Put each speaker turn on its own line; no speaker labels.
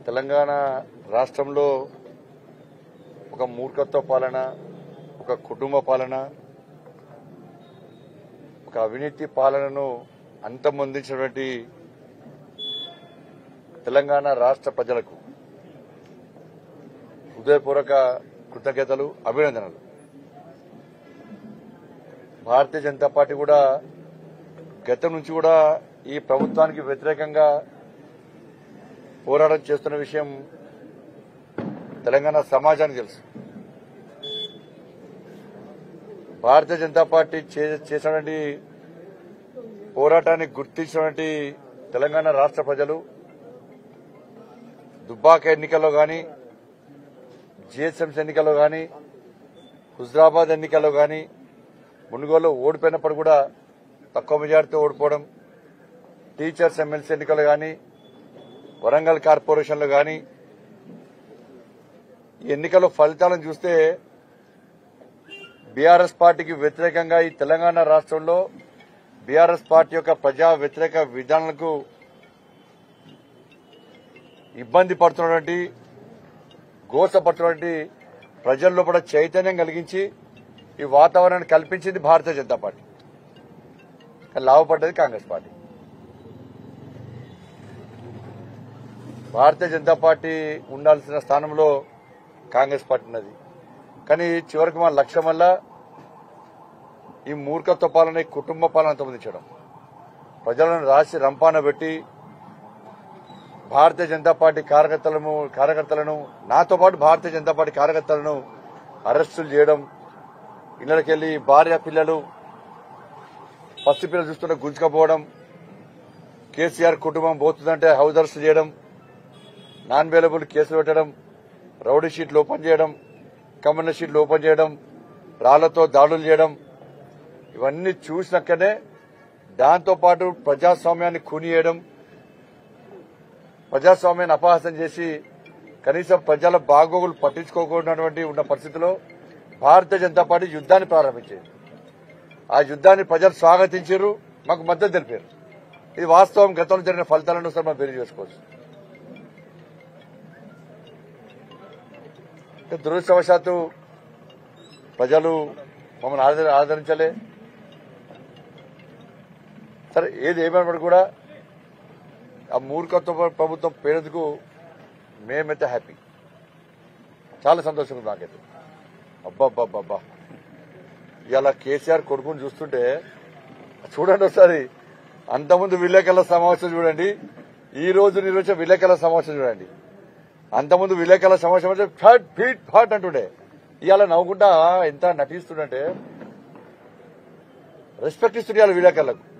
తెలంగాణ రాష్ట్రంలో ఒక మూర్ఖత్వ పాలన ఒక కుటుంబ పాలన ఒక అవినీతి పాలనను అంతమొందించినటువంటి తెలంగాణ రాష్ట్ర ప్రజలకు హృదయపూర్వక కృతజ్ఞతలు అభినందనలు భారతీయ జనతా పార్టీ కూడా గతం నుంచి కూడా ఈ ప్రభుత్వానికి వ్యతిరేకంగా పోరాటం చేస్తున్న విషయం తెలంగాణ సమాజానికి తెలుసు భారతీయ జనతా పార్టీ చే- చేసినటువంటి పోరాటాన్ని గుర్తించినటువంటి తెలంగాణ రాష్ట్ర ప్రజలు దుబ్బాక ఎన్నికల్లో గాని జిహెచ్ఎంసీ ఎన్నికల్లో గాని హుజరాబాద్ ఎన్నికల్లో గాని మునుగోలు ఓడిపోయినప్పుడు కూడా తక్కువ మెజార్టీతో ఓడిపోవడం టీచర్స్ ఎమ్మెల్సీ ఎన్నికలు గాని వరంగల్ కార్పొరేషన్లో గాని ఈ ఎన్నికల ఫలితాలను చూస్తే బీఆర్ఎస్ పార్టీకి వ్యతిరేకంగా ఈ తెలంగాణ రాష్ట్రంలో బీఆర్ఎస్ పార్టీ యొక్క ప్రజా వ్యతిరేక విధానాలకు ఇబ్బంది పడుతున్నటువంటి గోసపడుతున్నటువంటి ప్రజల్లో కూడా చైతన్యం కలిగించి ఈ వాతావరణాన్ని కల్పించింది భారతీయ జనతా పార్టీ కానీ లాభపడ్డది కాంగ్రెస్ పార్టీ భారతీయ జనతా పార్టీ ఉండాల్సిన స్థానంలో కాంగ్రెస్ పార్టీ ఉన్నది కానీ చివరికి మన లక్ష్యం వల్ల ఈ మూర్ఖత్వ పాలన ఈ కుటుంబ పాలన అంతమొందించడం ప్రజలను రాసి రంపాన పెట్టి భారతీయ జనతా పార్టీ కార్యకర్తలను కార్యకర్తలను నాతో పాటు భారతీయ జనతా పార్టీ కార్యకర్తలను అరెస్టులు చేయడం ఇళ్లకెళ్లి భార్య పిల్లలు పసి పిల్లలు చూస్తుంటే గుంజుకపోవడం కేసీఆర్ కుటుంబం పోతుందంటే హౌస్ అరెస్ట్ చేయడం నాన్ అవైలబుల్ కేసులు పెట్టడం రౌడీ షీట్లు ఓపెన్ చేయడం కమ్యూనిస్ట్ షీట్లు ఓపెన్ చేయడం రాళ్లతో దాడులు చేయడం ఇవన్నీ చూసినాకనే దాంతో పాటు ప్రజాస్వామ్యాన్ని కునియడం ప్రజాస్వామ్యాన్ని అపహాసం చేసి కనీసం ప్రజల బాగోగులు పట్టించుకోకున్నటువంటి ఉన్న పరిస్థితిలో భారతీయ జనతా పార్టీ యుద్ధాన్ని ప్రారంభించింది ఆ యుద్ధాన్ని ప్రజలు స్వాగతించారు మాకు మద్దతు తెలిపారు ఇది వాస్తవం గతంలో జరిగిన ఫలితాలను ఒకసారి మనం బెరి చేసుకోవచ్చు అంటే దురదృష్టవశాత్తు ప్రజలు మమ్మల్ని ఆదర- ఆదరించలే సరే ఏది ఏమైనప్పుడు కూడా ఆ మూర్ఖత్వ ప్రభుత్వం పేరుకు మేమైతే హ్యాపీ చాలా సంతోషంగా ఉంది నాకైతే అబ్బాబ్బాబ్బా ఇవాళ కేసీఆర్ కొడుకుని చూస్తుంటే చూడండి ఒకసారి అంతకుముందు విలేకరుల సమావేశం చూడండి ఈ రోజు నిర్వహించిన విలేకరుల సమావేశం చూడండి అంతకుముందు విలేకరుల సమావేశం అంటే ఫట్ ఫీట్ ఫాట్ అంటుండే ఇవాళ నవ్వుకుంటా ఎంత నటిస్తుండంటే రెస్పెక్ట్ ఇస్తుండే ఇవాళ విలేకరులకు